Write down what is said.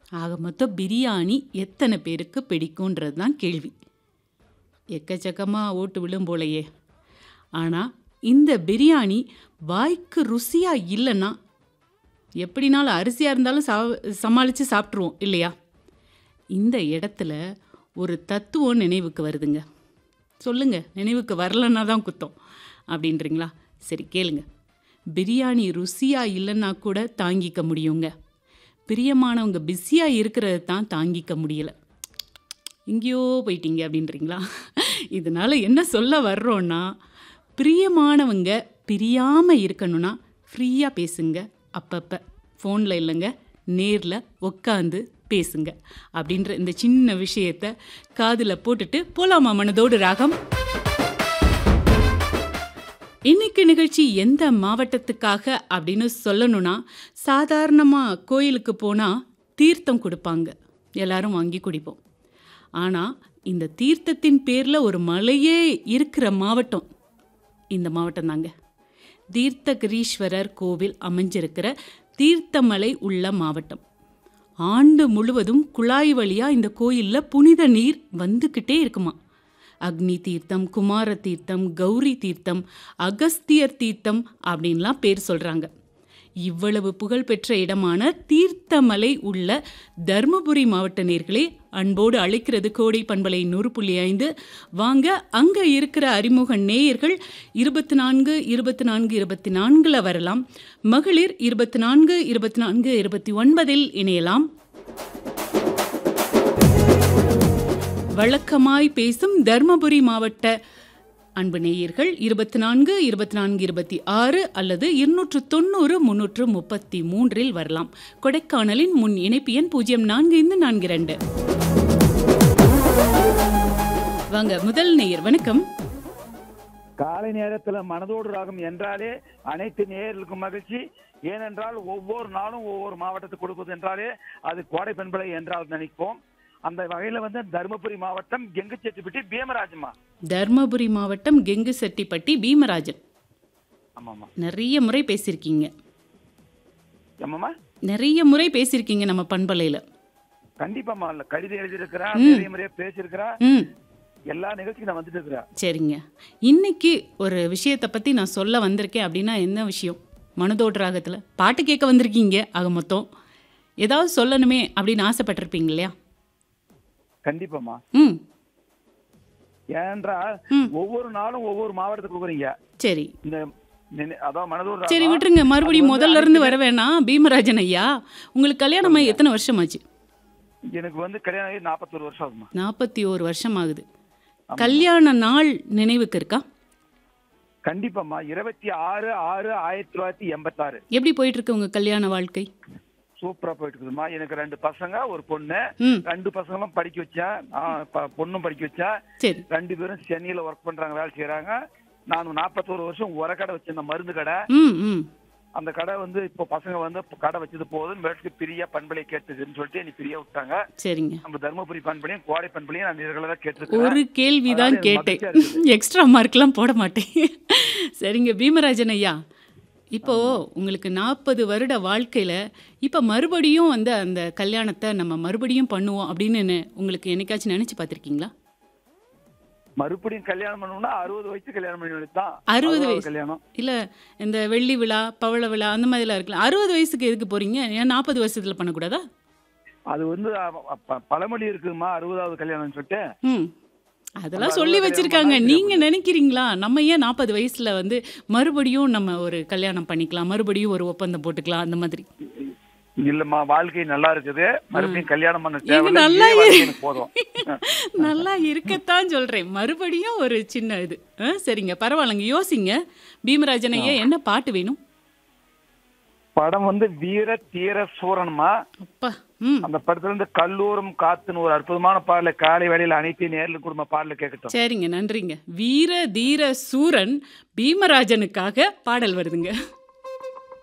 ஆக மொத்தம் பிரியாணி எத்தனை பேருக்கு பிடிக்குன்றது தான் கேள்வி எக்கச்சக்கமாக ஓட்டு விழும் போலையே ஆனால் இந்த பிரியாணி வாய்க்கு ருசியாக இல்லைன்னா எப்படினாலும் அரிசியாக இருந்தாலும் சா சமாளித்து சாப்பிட்ருவோம் இல்லையா இந்த இடத்துல ஒரு தத்துவம் நினைவுக்கு வருதுங்க சொல்லுங்க நினைவுக்கு வரலன்னா தான் குத்தம் அப்படின்றீங்களா சரி கேளுங்க பிரியாணி ருசியாக இல்லைன்னா கூட தாங்கிக்க முடியுங்க பிரியமானவங்க பிஸியாக இருக்கிறத தான் தாங்கிக்க முடியல எங்கேயோ போயிட்டீங்க அப்படின்றீங்களா இதனால் என்ன சொல்ல வர்றோன்னா பிரியமானவங்க பிரியாமல் இருக்கணும்னா ஃப்ரீயாக பேசுங்க அப்பப்போ ஃபோனில் இல்லைங்க நேரில் உட்காந்து பேசுங்க அப்படின்ற இந்த சின்ன விஷயத்த காதில் போட்டுட்டு போலாமா மனதோடு ராகம் இன்னைக்கு நிகழ்ச்சி எந்த மாவட்டத்துக்காக அப்படின்னு சொல்லணும்னா சாதாரணமாக கோயிலுக்கு போனால் தீர்த்தம் கொடுப்பாங்க எல்லாரும் வாங்கி குடிப்போம் ஆனால் இந்த தீர்த்தத்தின் பேரில் ஒரு மலையே இருக்கிற மாவட்டம் இந்த மாவட்டம் தாங்க தீர்த்தகிரீஸ்வரர் கோவில் அமைஞ்சிருக்கிற தீர்த்தமலை உள்ள மாவட்டம் ஆண்டு முழுவதும் குழாய் வழியாக இந்த கோயிலில் புனித நீர் வந்துக்கிட்டே இருக்குமா அக்னி தீர்த்தம் குமார தீர்த்தம் கௌரி தீர்த்தம் அகஸ்தியர் தீர்த்தம் அப்படின்லாம் பேர் சொல்கிறாங்க இவ்வளவு புகழ்பெற்ற இடமான தீர்த்தமலை உள்ள தர்மபுரி மாவட்ட நேர்களே அன்போடு அழைக்கிறது கோடை பண்பலை நூறு புள்ளி ஐந்து வாங்க அங்கே இருக்கிற அறிமுக நேயர்கள் இருபத்தி நான்கு இருபத்தி நான்கு இருபத்தி நான்கில் வரலாம் மகளிர் இருபத்தி நான்கு இருபத்தி நான்கு இருபத்தி ஒன்பதில் இணையலாம் வழக்கமாய் பேசும் தர்மபுரி மாவட்ட அன்பு நேயர்கள் இருபத்தி நான்கு இருபத்தி நான்கு இருபத்தி ஆறு அல்லது இருநூற்று தொண்ணூறு முன்னூற்று முப்பத்தி மூன்றில் வரலாம் கொடைக்கானலின் முன் இணைப்பு எண் பூஜ்ஜியம் நான்கு ஐந்து நான்கு இரண்டு வாங்க முதல் நேயர் வணக்கம் காலை நேரத்துல மனதோடு ராகம் என்றாலே அனைத்து நேயர்களுக்கும் மகிழ்ச்சி ஏனென்றால் ஒவ்வொரு நாளும் ஒவ்வொரு மாவட்டத்துக்கு கொடுப்பது என்றாலே அது கோடை பெண்பிளை என்றால் நினைப்போம் அந்த வகையில வந்து தருமபுரி மாவட்டம் கெங்குச்செட்டிப்பட்டி பீமராஜம்மா தர்மபுரி மாவட்டம் கெங்கு செட்டிப்பட்டி பீமராஜன் ஆமாம்மா நிறைய முறை பேசியிருக்கீங்க ஆமாம்மா நிறைய முறை பேசியிருக்கீங்க நம்ம பண்பலையில் கண்டிப்பாம்மா இல்ல கடிதம் எழுதியிருக்கிறா நிறைய முறையா பேசியிருக்கிறா ம் எல்லா நிகழ்ச்சிக்கும் நான் வந்துட்டு இருக்கிறேன் சரிங்க இன்னைக்கு ஒரு விஷயத்தை பற்றி நான் சொல்ல வந்திருக்கேன் அப்படின்னா என்ன விஷயம் மனதோட்ட ராகத்தில் பாட்டு கேட்க வந்திருக்கீங்க ஆக மொத்தம் ஏதாவது சொல்லணுமே அப்படின்னு ஆசைப்பட்டிருப்பீங்க இல்லையா கண்டிப்பாம்மா ம் ஏனென்றால் ம். ஒவ்வொரு நாளும் ஒவ்வொரு மாவட்டத்துக்கு கொடுக்குறீங்க சரி இந்த நினை- அதான் மனதோடு சரி ராகம். விட்டுருங்க மறுபடியும் அது வந்து முதல்ல இருந்து வர வேணாம் பீமராஜன் ஐயா உங்களுக்கு கல்யாணம் ஆகி எத்தனை வருஷம் ஆச்சு எனக்கு வந்து கல்யாணம் ஆகி நாற்பத்தொரு வருஷம் ஆகுமா நாற்பத்தி ஓரு வருஷம் ஆகுது கல்யாண நாள் நினைவுக்கு இருக்கா கண்டிப்பாம்மா இருபத்தி ஆறு ஆறு ஆயிரத்தி தொள்ளாயிரத்தி எண்பத்தாறு எப்படி போயிட்டு இருக்கு உங்க கல்யாண வாழ்க்கை சூப்பரா போயிட்டு இருக்குதுமா எனக்கு ரெண்டு பசங்க ஒரு பொண்ணு ம் ரெண்டு பசங்களும் படிக்க வச்சேன் நான் ப- பொண்ணும் படிக்க வச்சேன் சரி ரெண்டு பேரும் சென்னையில ஒர்க் பண்றாங்க வேலை செய்யறாங்க நான் நாற்பத்தோரு வருஷம் உர கடை வச்சிருந்தேன் மருந்து கடை ம் ம் அந்த கடை வந்து இப்போ பசங்க வந்து கடை வச்சது போதும் மேற்கு பிரியா பண்பலை கேட்டுதுன்னு சொல்லிட்டு என்னை பிரியா விட்டாங்க சரிங்க நம்ம தர்மபுரி பண்பலையும் கோடை பண்பலையும் நான் ரெகுலரா கேட்டிருக்கேன் ஒரு கேள்வி தான் அதாவது கேட்டேன் மகிழ்ச்சியா எக்ஸ்ட்ரா மார்க்லாம் போட மாட்டேன் சரிங்க பீமராஜன் ஐயா இப்போ உங்களுக்கு நாற்பது வருட வாழ்க்கையில இப்போ மறுபடியும் வந்து அந்த கல்யாணத்தை நம்ம மறுபடியும் பண்ணுவோம் அப்படின்னு உங்களுக்கு என்னைக்காச்சும் நினைச்சு பார்த்திருக்கீங்களா மறுபடியும் கல்யாணம் பண்ணணும்னா அறுபது வயசு கல்யாணம் பண்ணி தான் அறுபது அறுபதாவது வயசு. கல்யாணம் இல்ல இந்த வெள்ளி விழா பவள விழா அந்த மாதிரிலாம் இருக்கலாம் அறுபது வயசுக்கு எதுக்கு போறீங்க ஏன் நாற்பது வருஷத்துல பண்ணக்கூடாதா அது வந்து அ- ப- பழமொழி இருக்குமா அறுபதாவது கல்யாணம்னு சொல்லிட்டு ம் அதெல்லாம் அந்த சொல்லி அறுபது வச்சிருக்காங்க கல்யாணம் நீங்க நினைக்கிறீங்களா நம்ம ஏன் நாற்பது வயசுல வந்து மறுபடியும் நம்ம ஒரு கல்யாணம் பண்ணிக்கலாம் மறுபடியும் ஒரு ஒப்பந்தம் போட்டுக்கலாம் அந்த மாதிரி இல்லம்மா வாழ்க்கை நல்லா இருக்குது மறுபடியும் கல்யாணம் பண்ண இது தேவையில்ல நல்லா இதே வாழ்க்கை எனக்கு போதும் நல்லா இருக்கத்தான் சொல்றேன் மறுபடியும் ஒரு சின்ன இது ஆ, சரிங்க பரவாயில்லைங்க யோசிங்க பீமராஜன் ஐயா என்ன பாட்டு வேணும் படம் வந்து வீர தீர சூரன்மா அப்பா ம் அந்த படத்துல இருந்து கல்லூரும் காத்துன்னு ஒரு அற்புதமான பாடல காலை வேளையில அனைத்து நேரில் குடும்ப பாடல கேட்கட்டும் சரிங்க நன்றிங்க வீர தீர சூரன் பீமராஜனுக்காக பாடல் வருதுங்க